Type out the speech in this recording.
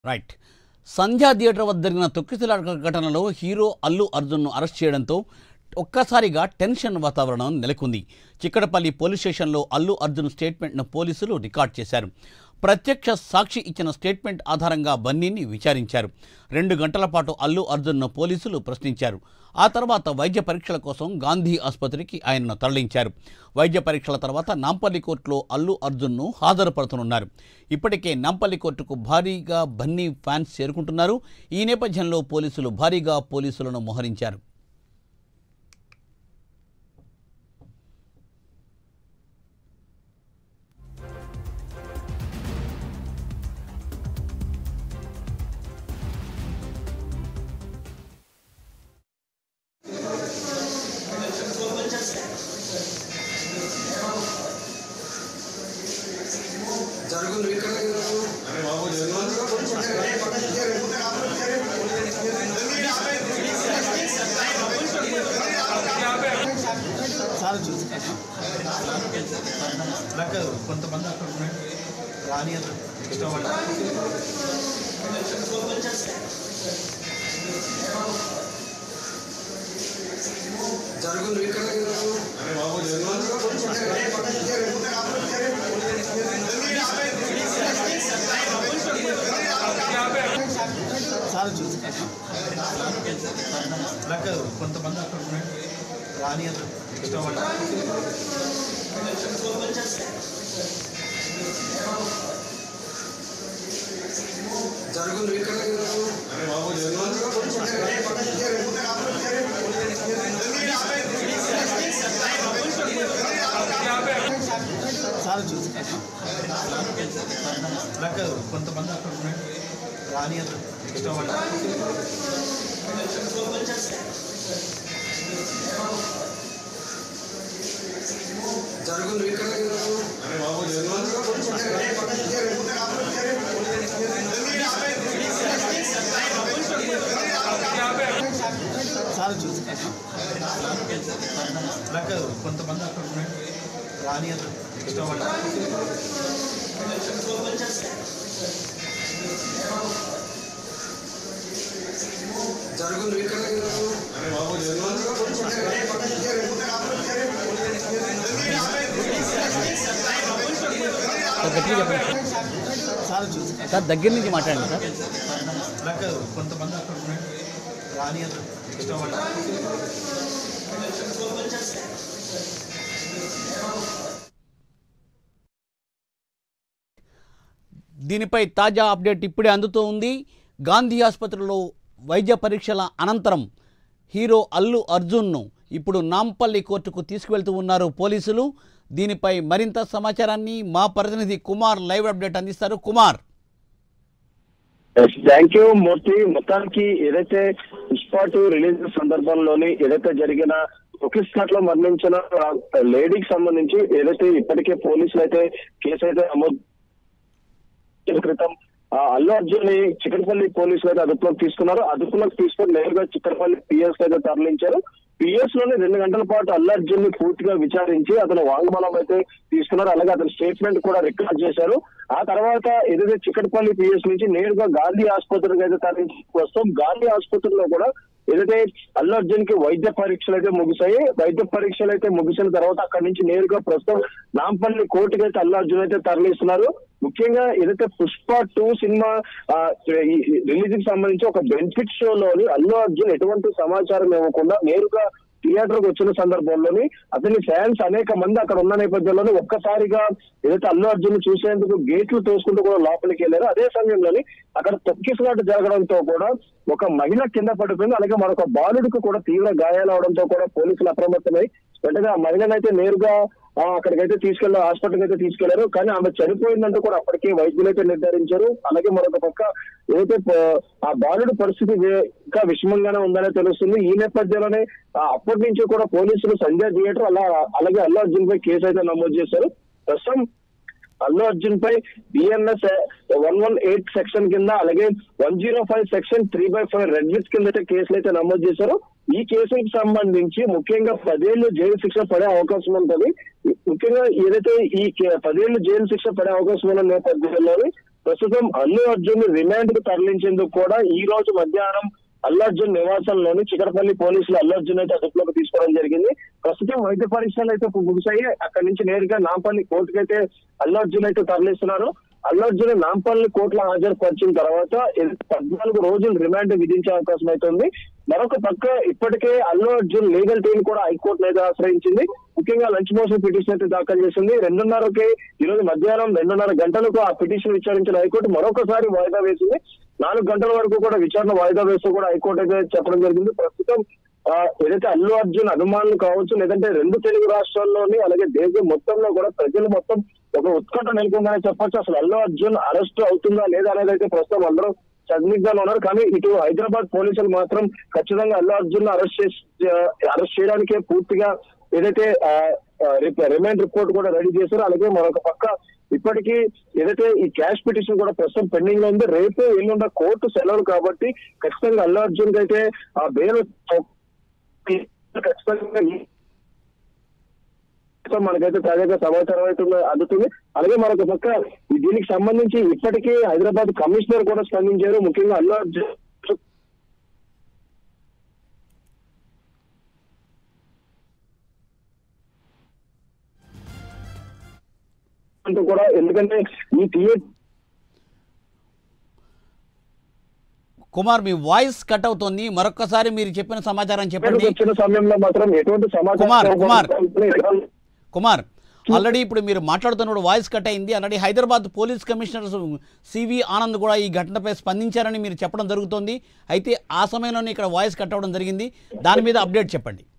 Right సంధ్యా theatre వద్ద జరిగిన తొక్కిసలాట ఘటనలో హీరో అల్లు అర్జున్ను అరెస్ట్ చేయడంతో ఒక్కసారిగా టెన్షన్ వాతావరణం నెలకొంది చిక్కడపల్లి పోలీస్ స్టేషన్లో అల్లు అర్జున్ స్టేట్మెంట్ను పోలీసులు రికార్డ్ చేశారు ప్రత్యక్ష సాక్షి ఇచ్చిన స్టేట్మెంట్ ఆధారంగా బన్నీని విచారించారు రెండు గంటల పాటు అల్లు అర్జున్ను పోలీసులు ప్రశ్నించారు ఆ తర్వాత వైద్య పరీక్షల కోసం గాంధీ ఆసుపత్రికి ఆయనను తరలించారు వైద్య పరీక్షల తర్వాత నాంపల్లి కోర్టులో అల్లు అర్జున్ను హాజరుపడుతున్నారు ఇప్పటికే నాంపల్లి కోర్టుకు భారీగా బన్నీ ఫ్యాన్స్ చేరుకుంటున్నారు ఈ నేపథ్యంలో పోలీసులు భారీగా పోలీసులను మోహరించారు జరుగును ఇక్కడ చాలా చూసి నాకు కొంతమంది అక్కడ ఉన్నాయి రాని అంత ఇష్టపడ్డారు జరుగును ఇక్కడ చాలా చూసి నాకు కొంతమంది అక్కడ ఉన్నాయి రాని అంత ఇష్టపడ్డారు జరుగును ఇక్కడ చాలా చూసి నాకు కొంతమంది అక్కడ ఉన్నాయి రాని అంత ఇష్టపడ్డారు జరుగును ఇక్కడ చాలా చూసి నాకు కొంతమంది అక్కడ ఉన్నాయి రాని అంత ఇష్టపడ్డారు జరుగును ఇక్కడ సార్ గట్టిగా చెప్పండి చాలా చూసి సార్ దగ్గర నుంచి మాట్లాడండి సార్ నాకు కొంతమంది అక్కడ ఉన్నాయి రాని అంత ఇష్టపడ్డారు దీనిపై తాజా అప్డేట్ ఇప్పుడే అందుతూ ఉంది గాంధీ ఆసుపత్రిలో వైద్య పరీక్షల అనంతరం హీరో అల్లు అర్జున్ను ఇప్పుడు నాంపల్లి కోర్టుకు తీసుకువెళ్తూ ఉన్నారు పోలీసులు దీనిపై మరింత సమాచారాన్ని మా ప్రతినిధి కుమార్ లైవ్ అప్డేట్ అందిస్తారు కుమార్ థ్యాంక్ యూ మూర్తి మొత్తానికి ఏదైతే పుష్ప టూ రిలీజ్ సందర్భంలోని ఏదైతే జరిగిన ఒకిస్టాట్ లో మరణించిన లేడీకి సంబంధించి ఏదైతే ఇప్పటికే పోలీసులు అయితే కేసు అయితే నమోదు చేసిన క్రితం ఆ అల్లు అర్జున్ ని చిక్కడపల్లి పోలీసులు అయితే అదుపులోకి తీసుకున్నారు అదుపులోకి తీసుకొని నేరుగా చిక్కడపల్లి పిఎస్ అయితే తరలించారు పిఎస్ లోని రెండు గంటల పాటు అల్లు అర్జున్ ని పూర్తిగా విచారించి అతను వాంగ్మూలం అయితే తీసుకున్నారు అలాగే అతని స్టేట్మెంట్ కూడా రికార్డ్ చేశారు ఆ తర్వాత ఏదైతే చిక్కడపల్లి పిఎస్ నుంచి నేరుగా గాంధీ ఆసుపత్రికి అయితే తరలించి వస్తాం గాంధీ ఆసుపత్రిలో కూడా ఏదైతే అల్లు అర్జున్ కి వైద్య పరీక్షలు అయితే ముగిశాయి వైద్య పరీక్షలు అయితే ముగిసిన తర్వాత అక్కడి నుంచి నేరుగా ప్రస్తుతం నాంపల్లి కోర్టుకి అయితే అల్లు అర్జున్ అయితే తరలిస్తున్నారు ముఖ్యంగా ఏదైతే పుష్ప టూ సినిమా రిలీజ్ కి సంబంధించి ఒక బెనిఫిట్ షోలోని అల్లు అర్జున్ ఎటువంటి సమాచారం ఇవ్వకుండా నేరుగా థియేటర్ కు వచ్చిన సందర్భంలోని అతని ఫ్యాన్స్ అనేక మంది అక్కడ ఉన్న నేపథ్యంలోనే ఒక్కసారిగా ఏదైతే అల్లు అర్జున్ చూసేందుకు గేట్లు తోసుకుంటూ కూడా లోపలికి వెళ్ళారు అదే సమయంలోని అక్కడ తొక్కిసలాట జరగడంతో కూడా ఒక మహిళ కింద పడిపోయింది అలాగే మరొక బాలుడికి కూడా తీవ్ర గాయాలు అవడంతో కూడా పోలీసులు అప్రమత్తమై వెంటనే ఆ మహిళనైతే నేరుగా ఆ, అక్కడికైతే తీసుకెళ్ళి హాస్పిటల్కి అయితే తీసుకెళ్లారు కానీ ఆమె చనిపోయిందంటూ కూడా అప్పటికే వైద్యులు అయితే నిర్ధారించారు అలాగే మరొక పక్క ఏదైతే ప- ఆ బాలుడి పరిస్థితి వే- ఇంకా విషమంగానే ఉందనే తెలుస్తుంది ఈ నేపథ్యంలోనే ఆ, అప్పటి నుంచి కూడా పోలీసులు సంజయ్ థియేటర్ అలా అలాగే అల్లు అర్జున్ పై కేసు అయితే నమోదు చేశారు ప్రస్తుతం అల్లు అర్జున్ పై BNS one one eight section కింద అలాగే one zero five section three by five red list కింద అయితే కేసులు అయితే నమోదు చేశారు ఈ కేసుకి సంబంధించి ముఖ్యంగా పదేళ్లు జైలు శిక్ష పడే అవకాశం ఉంటుంది ముఖ్యంగా ఏదైతే ఈ కే- పదేళ్లు జైలు శిక్ష పడే అవకాశం ఉన్న నేపథ్యంలో ప్రస్తుతం అల్లు అర్జున్ రిమాండ్ కు తరలించేందుకు కూడా ఈ రోజు మధ్యాహ్నం అల్లు అర్జున్ నివాసంలోని చికటపల్లి పోలీసులు అల్లు అర్జున్ అయితే అదుపులోకి తీసుకోవడం జరిగింది ప్రస్తుతం వైద్య పరీక్షలు అయితే ముగిశాయి అక్కడి నుంచి నేరుగా నాంపల్లి కోర్టుకు అయితే అల్లు అర్జున్ అయితే తరలిస్తున్నారు అల్లు అర్జున్ నాంపల్లి కోర్టులో హాజరుపరిచిన తర్వాత ఇది పద్నాలుగు రోజులు రిమాండ్ విధించే అవకాశం అయితే ఉంది మరొక పక్క ఇప్పటికే అల్లు అర్జున్ లీగల్ టీం కూడా హైకోర్టును అయితే ఆశ్రయించింది ముఖ్యంగా లంచ్ మోషన్ పిటిషన్ అయితే దాఖలు చేసింది రెండున్నరకి ఈ రోజు మధ్యాహ్నం రెండున్నర గంటలకు ఆ పిటిషన్ విచారించిన హైకోర్టు మరొకసారి వాయిదా వేసింది నాలుగు గంటల వరకు కూడా విచారణ వాయిదా వేస్తూ కూడా హైకోర్టు అయితే చెప్పడం జరిగింది ప్రస్తుతం ఆ, ఏదైతే అల్లు అర్జున్ అభిమానులు కావచ్చు లేదంటే రెండు తెలుగు రాష్ట్రాల్లోని అలాగే దేశం మొత్తంలో కూడా ప్రజలు మొత్తం ఒక ఉత్కంఠ నెలకొందనే చెప్పొచ్చు అసలు అల్లు అర్జున్ అరెస్ట్ అవుతుందా లేదా అనేది అయితే ప్రస్తుతం అందరూ సందిగ్ధాలు ఉన్నారు కానీ ఇటు హైదరాబాద్ పోలీసులు మాత్రం ఖచ్చితంగా అల్లు అర్జున్ అరెస్ట్ చేసి అరెస్ట్ చేయడానికే పూర్తిగా ఏదైతే రిమైండ్ రిపోర్ట్ కూడా రెడీ చేశారో అలాగే మరొక పక్క ఇప్పటికీ ఏదైతే ఈ క్యాష్ పిటిషన్ కూడా ప్రస్తుతం పెండింగ్ లో ఉంది రేపు ఎల్లుండ కోర్టు సెలవులు కాబట్టి ఖచ్చితంగా అల్లు అర్జున్ అయితే ఆ బెయిల్ ఖచ్చితంగా ఈ- సో మనకైతే తాజాగా సమాచారం అయితే ఉన్న- అందుతుంది అలాగే మరొక పక్క ఈ దీనికి సంబంధించి ఇప్పటికీ హైదరాబాద్ కమిషనర్ కూడా స్పందించారు ముఖ్యంగా అల్లు అర్జున్ అంటూ కూడా ఎందుకంటే ఈ థియేటర్ కుమార్ మీ వాయిస్ కట్ అవుతోంది మరొక్కసారి మీరు చెప్పిన సమాచారం చెప్పండి వచ్చిన సమయంలో మాత్రం ఎటువంటి కుమార్, సమాచారం కుమార్. కుమార్ ఆల్రెడీ ఇప్పుడు మీరు మాట్లాడుతున్నప్పుడు వాయిస్ కట్ అయింది already Hyderabad police commissioner CV Anand కూడా ఈ ఘటనపై స్పందించారని మీరు చెప్పడం జరుగుతోంది అయితే ఆ సమయంలోనే ఇక్కడ వాయిస్ కట్ అవ్వడం జరిగింది దాని మీద అప్డేట్ చెప్పండి